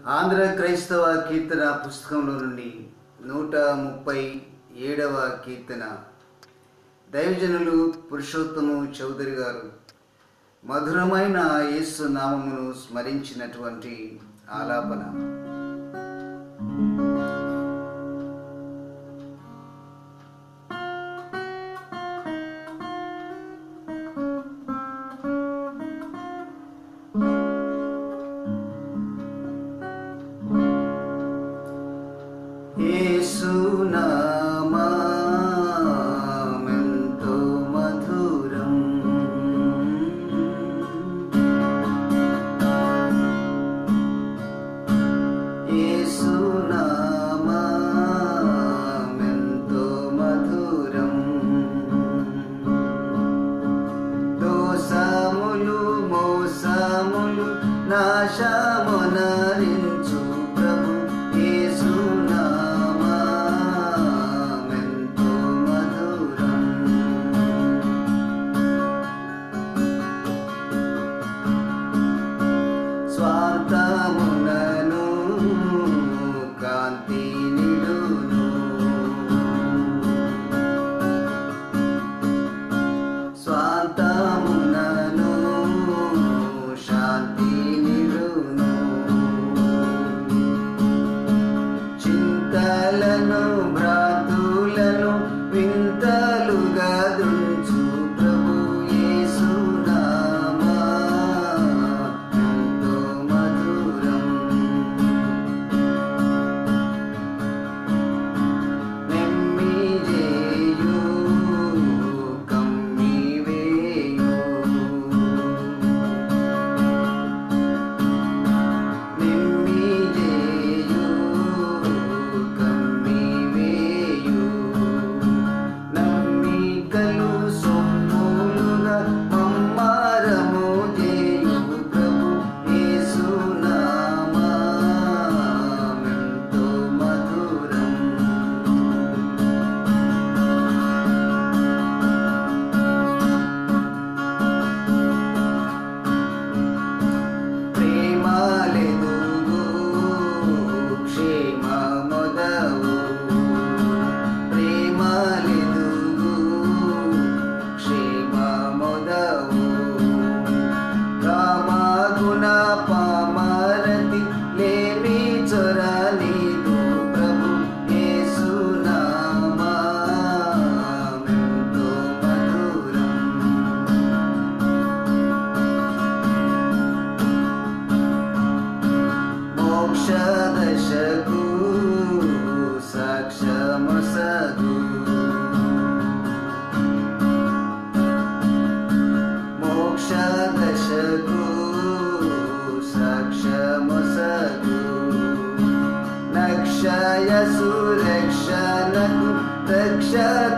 ఆంధ్ర క్రైస్తవ కీర్తన పుస్తకంలో నుండి నూట ముప్పై ఏడవ కీర్తన దైవజనులు పురుషోత్తము చౌదరి గారు మధురమైన యేసు నామమును స్మరించినటువంటి ఆలాపన యేసు నామమెంతో మధురం యేసు నామమెంతో మధురం దోసములు మోసములు నాశమునరించు ప్రభు యేసు నామమెంతో మధురం స్వార్థమునను కాంతి నిడును స్వార్థమునను శాంతి నిడును చింతలను భ్రాతులను వింతలుగా దుంచు ప్రభు యేసు నామా ఎంతో మధురం నెమ్మిజేయు కమ్మివేయు నెమ్మిజేయు కమ్మివేయు నమ్మికలు సొమ్ములుగా మమ్మారము చేయు ప్రభు యేసు నామమెంతో మధురం ప్రేమాలెదుగు క్షేమమొదవు ప్రేమాలెదుగు క్షేమమొదవు కామగుణ పామరతి లేమి చొరనీదు ప్రభు యేసు నామమెంతో మధురం మోక్షదశకు సాక్షమసదు మోక్షదశకు సాక్షమసదు నక్షయ సురక్షణకు రక్ష